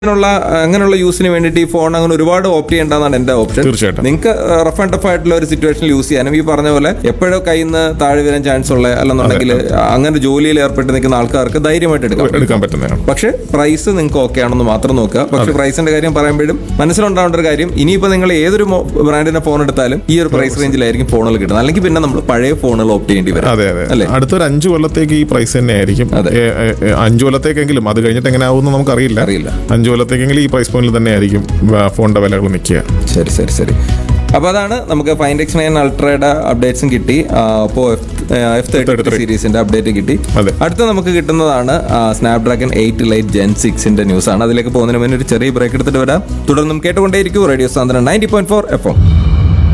അങ്ങനെയുള്ള അങ്ങനെയുള്ള യൂസിന് വേണ്ടിയിട്ട് ഈ ഫോൺ അങ്ങനെ ഒരുപാട് ഓപ്റ്റ് ചെയ്യേണ്ടതാണ് എന്റെ ഓപ്ഷൻ തീർച്ചയായിട്ടും. നിങ്ങൾക്ക് റഫ് ആൻഡ് ടഫ് ആയിട്ടുള്ള ഒരു സിറ്റുവേഷനിൽ യൂസ് ചെയ്യാനും ഈ പറഞ്ഞ പോലെ എപ്പോഴോ കയ്യിൽ നിന്ന് താഴെ വരാൻ ചാൻസ് ഉള്ള അല്ലെന്നുണ്ടെങ്കിൽ അങ്ങനെ ജോലിയിൽ ഏർപ്പെട്ട് നിൽക്കുന്ന ആൾക്കാർക്ക് ധൈര്യമായിട്ട് എടുക്കാം എടുക്കാൻ പറ്റുന്നതാണ് പക്ഷെ പ്രൈസ് നിങ്ങൾക്ക് ഓക്കെ ആണെന്ന് മാത്രം നോക്കുക പക്ഷെ പ്രൈസിന്റെ കാര്യം പറയുമ്പോഴും മനസ്സിലുണ്ടാവേണ്ട ഒരു കാര്യം ഇനിയിപ്പോ നിങ്ങൾ ഏതൊരു ബ്രാൻഡിന്റെ ഫോൺ എടുത്താലും ഈ ഒരു പ്രൈസ് റേഞ്ചിലായിരിക്കും ഫോണുകൾ കിട്ടുന്നത് അല്ലെങ്കിൽ പിന്നെ നമ്മൾ പഴയ ഫോണുകൾ ഓപ്റ്റ് ചെയ്യേണ്ടി വരും അതെ അതെ അല്ലേ? അടുത്തൊരു അഞ്ചു കൊല്ലത്തേക്ക് ഈ പ്രൈസ് തന്നെ ആയിരിക്കും അതെ. ഏ, ഏ, ഏ, അഞ്ചു കൊല്ലത്തേക്കെങ്കിലും അത് കഴിഞ്ഞിട്ട് എങ്ങനെ ആവുമെന്ന് നമുക്കറിയില്ല അറിയില്ല. അഞ്ചു കൊല്ലത്തേക്കെങ്കിലും ഈ പ്രൈസ് പോയിന്റിൽ തന്നെ ആയിരിക്കും വ- ഫോണിന്റെ വിലകൾ നിൽക്കുക ശരി ശരി ശരി അപ്പൊ അതാണ് നമുക്ക് ഫൈൻഡ് എക്സ് നയൻ അൾട്രയുടെ അപ്ഡേറ്റ്സും കിട്ടി അപ്പോൾ എഫ് തേർട്ടി സീരീസിന്റെ അപ്ഡേറ്റ് കിട്ടി അതെ. അടുത്ത നമുക്ക് കിട്ടുന്നതാണ് Snapdragon eight lite gen സിക്സിന്റെ ന്യൂസ് ആണ് അതിലേക്ക് പോകുന്നതിന് മുന്നേ ഒരു ചെറിയ ബ്രേക്ക് എടുത്തിട്ട് വരാം തുടർന്നും കേട്ടുകൊണ്ടേയിരിക്കും റേഡിയോ സാന്ദ്രൻ ninety point four F M